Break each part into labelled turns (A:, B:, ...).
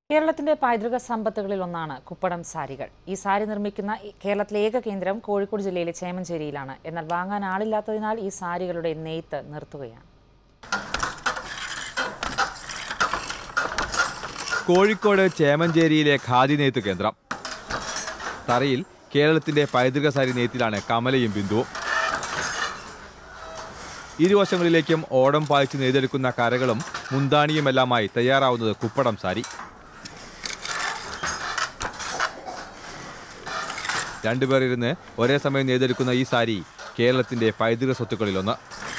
A: കേരളത്തിന്റെ പൈതൃക സമ്പത്തുകളിൽ ഒന്നാണ് കുപ്പടം സാരികൾ ഈ സാരി നിർമ്മിക്കുന്ന ഈ കേരളത്തിലെ ഏക കേന്ദ്രം കോഴിക്കോട് ജില്ലയിലെ ചേമഞ്ചേരിയിലാണ് എന്നാൽ വാങ്ങാൻ ആളില്ലാത്തതിനാൽ ഈ സാരികളുടെ നെയ്ത്ത് നിർത്തുകയാണ്
B: കോഴിക്കോട് ചേമഞ്ചേരിയിലെ ഖാദി നെയ്ത്ത് കേന്ദ്രം തറയിൽ കേരളത്തിന്റെ പൈതൃക സാരി നെയ്ത്തിലാണ് കമലയും ബിന്ദുവും ഇരുവശങ്ങളിലേക്കും ഓടം പായിച്ച് നെയ്തെടുക്കുന്ന കരകളും മുന്താണിയുമെല്ലാമായി തയ്യാറാവുന്നത് കുപ്പടം സാരി രണ്ടുപേർ ഇരുന്ന് ഒരേ സമയം നെയ്തെടുക്കുന്ന ഈ സാരി കേരളത്തിന്റെ പൈതൃക സ്വത്തുക്കളിലൊന്ന്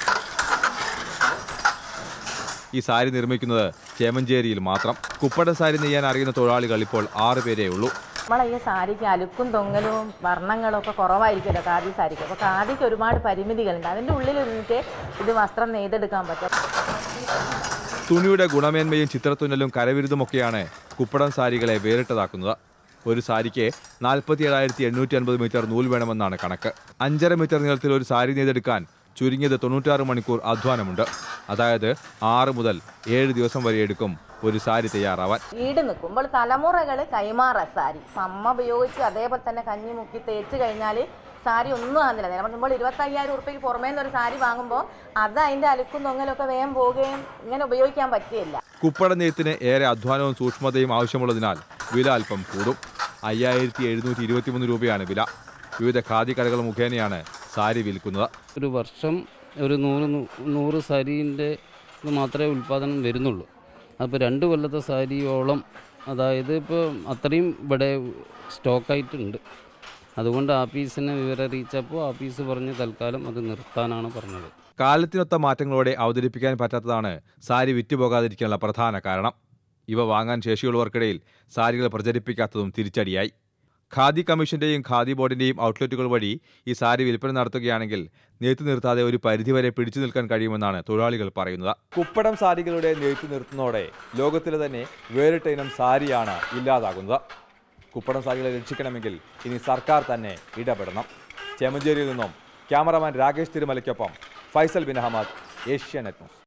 B: ഈ സാരി നിർമ്മിക്കുന്നത് ചേമഞ്ചേരിയിൽ മാത്രം കുപ്പട സാരി നെയ്യാൻ അറിയുന്ന തൊഴിലാളികൾ ഇപ്പോൾ ആറ് പേരേ ഉള്ളൂ
C: നമ്മളെ ഈ സാരിക്ക് അലുക്കും തൊങ്ങലും വർണ്ണങ്ങളും ഒക്കെ കുറവായിരിക്കുമല്ലോ ഖാദി സാരിക്ക് അപ്പോൾ ഖാദിക്ക് ഒരുപാട് പരിമിതികളുണ്ട് അതിൻ്റെ ഉള്ളിൽ നിന്നിട്ട് ഇത് വസ്ത്രം നെയ്തെടുക്കാൻ പറ്റും
B: തുണിയുടെ ഗുണമേന്മയും ചിത്രത്തുന്നലും കരവിരുതുമൊക്കെയാണ് കുപ്പടം സാരികളെ വേറിട്ടതാക്കുന്നത് ഒരു സാരിക്ക് നാൽപ്പത്തി ഏഴായിരത്തി എണ്ണൂറ്റി അൻപത് മീറ്റർ നൂൽ വേണമെന്നാണ് കണക്ക് അഞ്ചര മീറ്റർ നീളത്തിൽ ഒരു സാരി നെയ്തെടുക്കാൻ ചുരുങ്ങിയത് തൊണ്ണൂറ്റാറ് മണിക്കൂർ അധ്വാനമുണ്ട് അതായത് ആറ് മുതൽ ഏഴ് ദിവസം വരെ എടുക്കും ഒരു സാരി തയ്യാറാവാൻ
C: ഈട് നിൽക്കുമ്പോൾ തലമുറകൾ കൈമാറ സാരി ഇപ്പം അമ്മ ഉപയോഗിച്ച് അതേപോലെ തന്നെ കഞ്ഞി മുക്കി തേച്ച് കഴിഞ്ഞാൽ സാരി ഒന്നും ആകുന്നില്ല നേരം നമ്മൾ ഇരുപത്തയ്യായിരം ഉറുപ്പ്യക്ക് പുറമേ നിന്ന് ഒരു സാരി വാങ്ങുമ്പോൾ അത് അതിൻ്റെ അലുക്കും തൊങ്ങലൊക്കെ വേഗം പോവുകയും ഇങ്ങനെ ഉപയോഗിക്കാൻ പറ്റുകയില്ല
B: കുപ്പട നെയ്ത്തിന് ഏറെ അധ്വാനവും സൂക്ഷ്മതയും ആവശ്യമുള്ളതിനാൽ വില അല്പം കൂടും അയ്യായിരത്തി എഴുന്നൂറ്റി ഇരുപത്തിമൂന്ന് രൂപയാണ് വില വിവിധ ഖാദി കടകൾ മുഖേനയാണ് സാരി വിൽക്കുന്നത്
D: ഒരു വർഷം ഒരു നൂറ് നൂ- നൂറ് സാരീൻ്റെ ഇത് മാത്രമേ ഉൽപ്പാദനം വരുന്നുള്ളൂ അപ്പോൾ രണ്ട് കൊല്ലത്തെ സാരിയോളം അതായത് ഇപ്പോൾ അത്രയും ഇവിടെ സ്റ്റോക്കായിട്ടുണ്ട് അതുകൊണ്ട് ആഫീസിനെ വിവരം അറിയിച്ചപ്പോൾ ആഫീസ് പറഞ്ഞ് തൽക്കാലം അത് നിർത്താനാണ് പറഞ്ഞത്
B: കാലത്തിനൊത്ത മാറ്റങ്ങളോടെ അവതരിപ്പിക്കാൻ പറ്റാത്തതാണ് സാരി വിറ്റുപോകാതിരിക്കാനുള്ള പ്രധാന കാരണം ഇവ വാങ്ങാൻ ശേഷിയുള്ളവർക്കിടയിൽ സാരികൾ പ്രചരിപ്പിക്കാത്തതും തിരിച്ചടിയായി ഖാദി കമ്മീഷന്റെയും ഖാദി ബോർഡിന്റെയും ഔട്ട്ലെറ്റുകൾ വഴി ഈ സാരി വിൽപ്പന നടത്തുകയാണെങ്കിൽ നെയ്ത്ത് നിർത്താതെ ഒരു പരിധിവരെ പിടിച്ചു നിൽക്കാൻ കഴിയുമെന്നാണ് തൊഴിലാളികൾ പറയുന്നത് കുപ്പടം സാരികളുടെ നെയ്ത്ത് നിർത്തുന്നതോടെ ലോകത്തിലെ തന്നെ വേറിട്ട ഇനം സാരിയാണ് ഇല്ലാതാകുന്നത് കുപ്പടം സാരികളെ രക്ഷിക്കണമെങ്കിൽ ഇനി സർക്കാർ തന്നെ ഇടപെടണം ചേമഞ്ചേരിയിൽ നിന്നും ക്യാമറമാൻ രാകേഷ് തിരുമലയ്ക്കൊപ്പം ഫൈസൽ ബിൻ അഹമ്മദ് ഏഷ്യാനെറ്റ് ന്യൂസ്